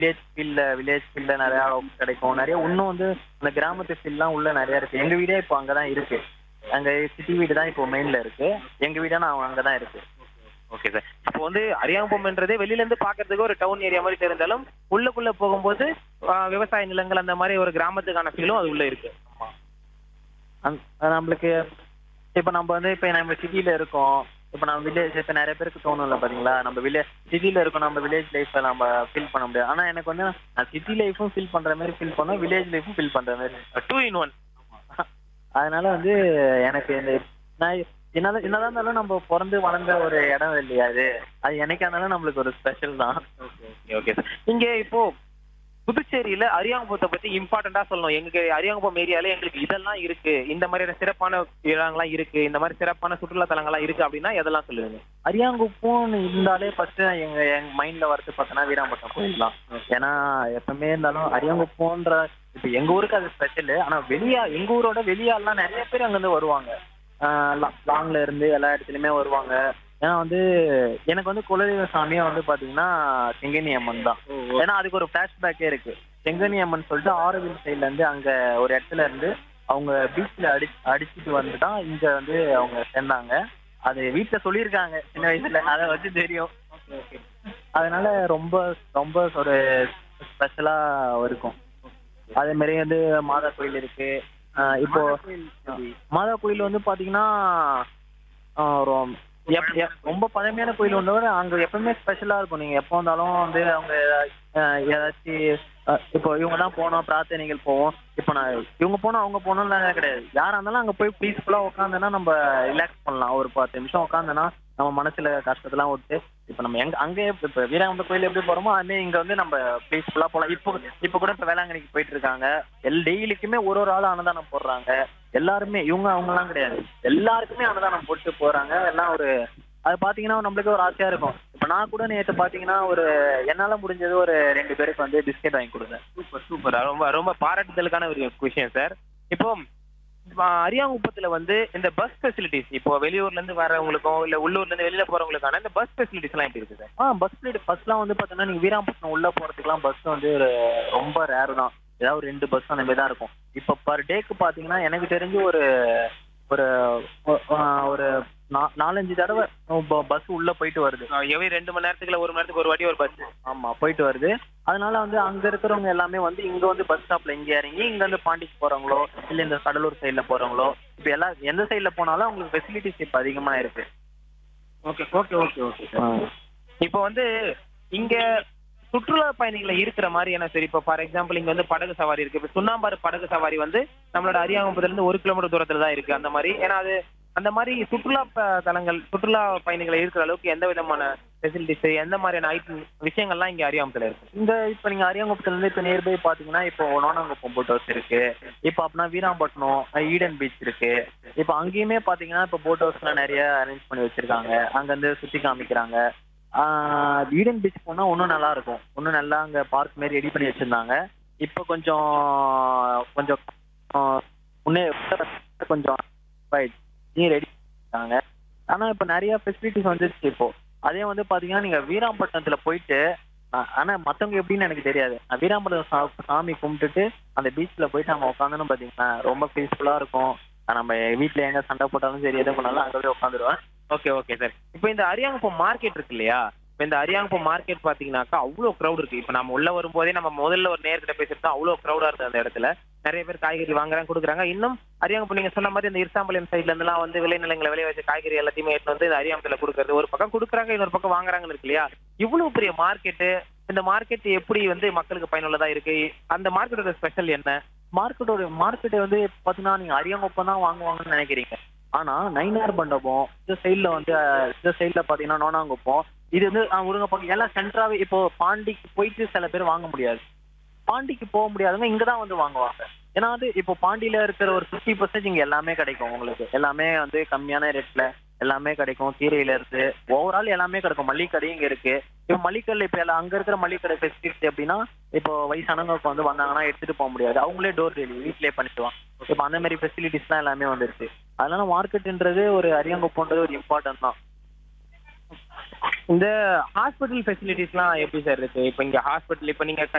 village ஃபீல்ல village ஃபீல்ல நிறைய கிடைக்கும் நிறைய இன்னும் வந்து அந்த கிராமத்து ஃபீல்லாம் உள்ள நிறைய இருக்கு எங்க வீடே இப்போ அங்கதான் இருக்கு அங்க சிட்டி வீடு தான் இப்போ மெயின்ல இருக்கு எங்க வீடா நான் அங்கதான் இருக்கு ஓகே சார் இப்போ வந்து அரியாங்குப்பம்ன்றதே வெளியில இருந்து பாக்குறதுக்கு ஒரு டவுன் ஏரியா மாதிரி தெரிந்தாலும் உள்ளுக்குள்ள போகும்போது ஆ, விவசாய நிலங்கள் அந்த மாதிரி ஒரு கிராமத்துக்கான ஃபீலும் அது உள்ள இருக்கு அந்த- நம்மளுக்கு இப்போ நம்ம வந்து இப்போ நம்ம சிட்டில இருக்கோம் இப்போ நம்ம வில்லேஜ் இப்போ நிறைய பேருக்கு தோணும்ல பாத்தீங்களா நம்ம வில்லேஜ் சிட்டில இருக்கோம் நம்ம வில்லேஜ் லைஃப்பை நம்ம ஃபீல் பண்ண முடியாது ஆனா எனக்கு வந்து நான் சிட்டி லைஃப்பும் ஃபீல் பண்ற மாதிரி ஃபீல் பண்ணுவேன் வில்லேஜ் லைஃப்பும் ஃபீல் பண்ற மாதிரி டூ இன் ஒன் அதனால வந்து எனக்கு இந்த நான் என்னதான் என்னதான் இருந்தாலும் நம்ம பிறந்து வளர்ந்த ஒரு இடம் இல்லையா அது அது என்னைக்கா இருந்தாலும் நம்மளுக்கு ஒரு ஸ்பெஷல் தான் ஓகே ஓகே சார் இங்க இப்போ புதுச்சேரியில அரியாங்குப்பத்தை பத்தி இம்பார்ட்டண்டா சொல்லணும் எங்க அரியாங்குப்பம் ஏரியால எங்களுக்கு இதெல்லாம் இருக்கு இந்த மாதிரியான சிறப்பான இடங்கள்லாம் இருக்கு இந்த மாதிரி சிறப்பான சுற்றுலா தலங்கள்லாம் இருக்கு அப்படின்னா எதெல்லாம் சொல்லுவீங்க அரியாங்குப்பம் இருந்தாலே ஃபர்ஸ்ட் எங்க எங்க மைண்ட்ல வரது பார்த்தோன்னா வீராம்பட்டினம் கோயில் தான் ஏன்னா எப்பவுமே இருந்தாலும் அரியாங்குப்பம்ன்ற இப்ப எங்க ஊருக்கு அது ஸ்பெஷல் ஆனா வெளியா எங்க ஊரோட வெளியாலாம் நிறைய பேர் அங்க இருந்து வருவாங்க லாங்ல இருந்து எல்லா இடத்துலயுமே வருவாங்க ஏன்னா வந்து எனக்கு வந்து குலதெய்வ சாமியே வந்து பாத்தீங்கன்னா செங்கனி அம்மன் தான் ஏன்னா அதுக்கு ஒரு ஃபிளாஷ்பேக்கே இருக்கு செங்கனி அம்மன் சொல்லிட்டு ஆரோவில் சைட்ல இருந்து அங்க ஒரு இடத்துல இருந்து அவங்க பீச்ல அடி அடிச்சுட்டு வந்து தான் இங்க வந்து அவங்க சேர்ந்தாங்க அது வீட்ல சொல்லியிருக்காங்க சின்ன வயசுல அதை வச்சு தெரியும் அதனால ரொம்ப ரொம்ப ஒரு ஸ்பெஷலா இருக்கும் அதே மாதிரி வந்து மாதா கோயில் இருக்கு ஆஹ் இப்போ மாதா கோயில் வந்து பாத்தீங்கன்னா ஆஹ் ரொ- எப்- எப்- ரொம்ப பழமையான கோயில் ஒன்று அங்க எப்பவுமே ஸ்பெஷலா இருக்கும் நீங்க எப்போ வந்தாலும் வந்து அவங்க ஆஹ் ஏதாச்சும் ஆஹ் இப்போ இவங்க தான் போனோம் பிரார்த்தனைகள் போவோம் இப்போ நான் இவங்க போனோம் அவங்க போனோம்லாம் கிடையாது யாரா இருந்தாலும் அங்க போய் பீஸ்ஃபுல்லா உட்காந்தோன்னா நம்ம ரிலாக்ஸ் பண்ணலாம் ஒரு பத்து நிமிஷம் உட்காந்தோன்னா நம்ம மனசுல கஷ்டத்தெல்லாம் விட்டு இப்போ நம்ம எங்க அங்கே இப்போ வீராங்கம்ப கோயில் எப்படி போறோமோ அதுமாதிரி இங்க வந்து நம்ம பீஸ்ஃபுல்லா போகலாம் இப்போ இப்போ கூட இப்போ வேளாங்கண்ணிக்கு போயிட்டு இருக்காங்க எல் டெய்லிக்குமே ஒரு ஒரு ஆள் அன்னதானம் போடுறாங்க எல்லாருமே இவங்க அவங்கலாம் கிடையாது எல்லாருக்குமே அன்னதானம் போட்டு போறாங்க எல்லாம் ஒரு அது பாத்தீங்கன்னா நம்மளுக்கு ஒரு ஆசையா இருக்கும் இப்ப நான் கூட நேற்று பாத்தீங்கன்னா ஒரு என்னால முடிஞ்சது ஒரு ரெண்டு பேருக்கு வந்து பிஸ்கெட் வாங்கி கொடுத்தேன் சூப்பர் சூப்பர் ரொம்ப ரொம்ப பாராட்டுதலுக்கான ஒரு விஷயம் சார் இப்போ ஆ, அரியாங்குப்பத்துல வந்து இந்த பஸ் ஃபெசிலிட்டிஸ் இப்போ வெளியூர்ல இருந்து வரவங்களுக்கும் இல்ல உள்ளூர்ல இருந்து வெளியில போறவங்களுக்கான இந்த பஸ் ஃபெசிலிட்டிஸ் எல்லாம் எப்படி இருக்கு சார் ஆ பஸ் ஃபீல்டு ஃபர்ஸ்ட்லாம் வந்து பாத்தீங்கன்னா நீங்க வீராம்பட்டினம் உள்ள போறதுக்குலாம் பஸ் வந்து ஒரு ரொம்ப ரேர் தான் ஏதாவது ஒரு ரெண்டு பஸ் அந்த மாதிரி தான் இருக்கும் இப்போ பர் டேக்கு பாத்தீங்கன்னா எனக்கு தெரிஞ்சு ஒரு ஒரு ஒ- ஆ, ஒரு நா- நாலஞ்சு தடவை பஸ் உள்ள போயிட்டு வருது எவ்வளவு ரெண்டு மணி நேரத்துக்கு இல்ல ஒரு மணி நேரத்துக்கு ஒரு வாட்டி ஒரு பஸ் ஆமா போயிட்டு வருது அதனால வந்து அங்க இருக்கிறவங்க எல்லாமே வந்து இங்க வந்து பஸ் ஸ்டாப்ல இங்க இறங்கி இங்க இருந்து பாண்டிக்கு போறவங்களோ இல்ல இந்த கடலூர் சைடுல போறவங்களோ இப்ப எல்லா எந்த சைடுல போனாலும் அவங்களுக்கு ஃபெசிலிட்டிஸ் இப்ப அதிகமா இருக்கு ஓகே ஓகே ஓகே ஓகே இப்போ வந்து இங்க சுற்றுலா பயணிகளை இருக்கிற மாதிரியான சரி இப்போ ஃபார் எக்ஸாம்பிள் இங்க வந்து படகு சவாரி இருக்கு இப்போ சுண்ணாம்பாறு படகு சவாரி வந்து நம்மளோட அரியாங்குப்பத்துல இருந்து ஒரு கிலோமீட்டர் தூரத்துல தான் இருக்கு அந்த மாதிரி ஏன்னா அது அந்த மாதிரி சுற்றுலா ப- தலங்கள் சுற்றுலா பயணிகளை இருக்கிற அளவுக்கு எந்த விதமான ஃபெசிலிட்டிஸ் எந்த மாதிரியான ஐட்டம் விஷயங்கள்லாம் இங்க அரியாங்குப்பத்துல இருக்கு இந்த இப்ப நீங்க அரியாங்குப்பத்துல இருந்து இப்ப நியர்பை பாத்தீங்கன்னா இப்போ நோனாங்குப்பம் போட் ஹவுஸ் இருக்கு இப்போ அப்படின்னா வீராம்பட்டினம் அஹ் ஈடன் பீச் இருக்கு இப்போ அங்கேயுமே பாத்தீங்கன்னா இப்போ போட் ஹவுஸ்லாம் நிறைய அரேஞ்ச் பண்ணி வச்சிருக்காங்க அங்க இருந்து சுத்தி காமிக்கிறாங்க ஆஹ் ஈடன் பீச் போனா இன்னும் நல்லா இருக்கும் இன்னும் நல்லா அங்க பார்க் மாதிரி ரெடி பண்ணி வச்சிருந்தாங்க இப்போ கொஞ்சம் கொஞ்சம் ஆஹ் முன்னே கொஞ்சம் ரெடி பண்ணிருக்காங்க ஆனா இப்போ நிறைய ஃபெசிலிட்டிஸ் வந்துருச்சு இப்போ அதே வந்து பாத்தீங்கன்னா நீங்க வீராம்பட்டினத்துல போயிட்டு ஆ- ஆனா மத்தவங்க எப்படின்னு எனக்கு தெரியாது நான் வீராம்பரம் சா- சாமி கும்பிட்டுட்டு அந்த பீச்ல போயிட்டு நம்ம உட்காந்தோன்னு பாத்தீங்கன்னா ரொம்ப பீஸ்ஃபுல்லா இருக்கும் ஆ, நம்ம வீட்ல எங்க சண்டை போட்டாலும் சரி எது பண்ணாலும் அங்க போய் உட்காந்துருவேன் ஓகே ஓகே சார் இப்போ இந்த அரியாங்குப்பம் மார்க்கெட் இருக்கு இல்லையா இப்போ இந்த அரியாங்குப்பம் மார்க்கெட் பாத்தீங்கன்னாக்கா அவ்வளோ க்ரௌட் இருக்கு இப்போ நம்ம உள்ள வரும்போதே நம்ம முதல்ல ஒரு நேர்கிட்ட பேசிட்டு அவ்வளோ க்ரௌடா இருக்கு அந்த இடத்துல நிறைய பேர் காய்கறி வாங்குறாங்க கொடுக்குறாங்க இன்னும் அரியாங்குப்பம் நீங்க சொன்ன மாதிரி இந்த இருசாம்பாளையம் சைட்ல இருந்தெல்லாம் வந்து விளைநிலங்களை விளைய வச்ச காய்கறி எல்லாத்தையுமே எடுத்து வந்து இந்த அரியாங்குப்பத்துல கொடுக்கறது ஒரு பக்கம் கொடுக்குறாங்க இன்னொரு பக்கம் வாங்குறாங்கன்னு இருக்கு இல்லையா இவ்வளவு பெரிய மார்க்கெட்டு இந்த மார்க்கெட் எப்படி வந்து மக்களுக்கு பயனுள்ளதா இருக்கு அந்த மார்க்கெட்டோட ஸ்பெஷல் என்ன மார்க்கெட்டோட மார்க்கெட் வந்து பாத்தீங்கன்னா நீங்க அரியாங்குப்பம் தான் வாங்குவாங்கன்னு நினைக்கிறீங்க ஆனா நைனார் மண்டபம் இந்த சைடுல வந்து அஹ், இந்த சைடுல பாத்தீங்கன்னா நோனாங்குப்பம் இது வந்து அஹ், முருங்கப்பாக்கம் எல்லாம் சென்ட்ராவே இப்போ பாண்டிக்கு போயிட்டு சில பேர் வாங்க முடியாது பாண்டிக்கு போக முடியாதவங்க இங்க தான் வந்து வாங்குவாங்க ஏன்னா வந்து இப்போ பாண்டியில இருக்கிற ஒரு ஃபிஃப்டி பர்சன்ட் இங்க எல்லாமே கிடைக்கும் உங்களுக்கு எல்லாமே வந்து கம்மியான ரேட்ல எல்லாமே கிடைக்கும் கீரையில இருந்து ஓவரால் எல்லாமே கிடைக்கும் மளிகை கடையும் இங்க இருக்கு இப்போ மளிகைக்கடையில் இப்போ எல்லாம் அங்க இருக்கிற மளிகை கடை ஃபெசிலிட்டி எப்படின்னா இப்போ வயசானவங்க வந்து வந்தாங்கன்னா எடுத்துட்டு போக முடியாது அவங்களே டோர் டெலிவரி வீட்லயே பண்ணிடுவாங்க இப்போ அந்த மாதிரி ஃபெசிலிட்டிஸ் தான் எல்லாமே வந்துருச்சு அதனால மார்க்கெட்ன்றது ஒரு அரியங்குப்பன்றது ஒரு இம்பார்ட்டன்ட் தான் இந்த ஹாஸ்பிட்டல் ஃபெசிலிட்டிஸ்லாம் எப்படி சார் இருக்கு இப்போ இங்க ஹாஸ்பிட்டல் இப்போ நீங்க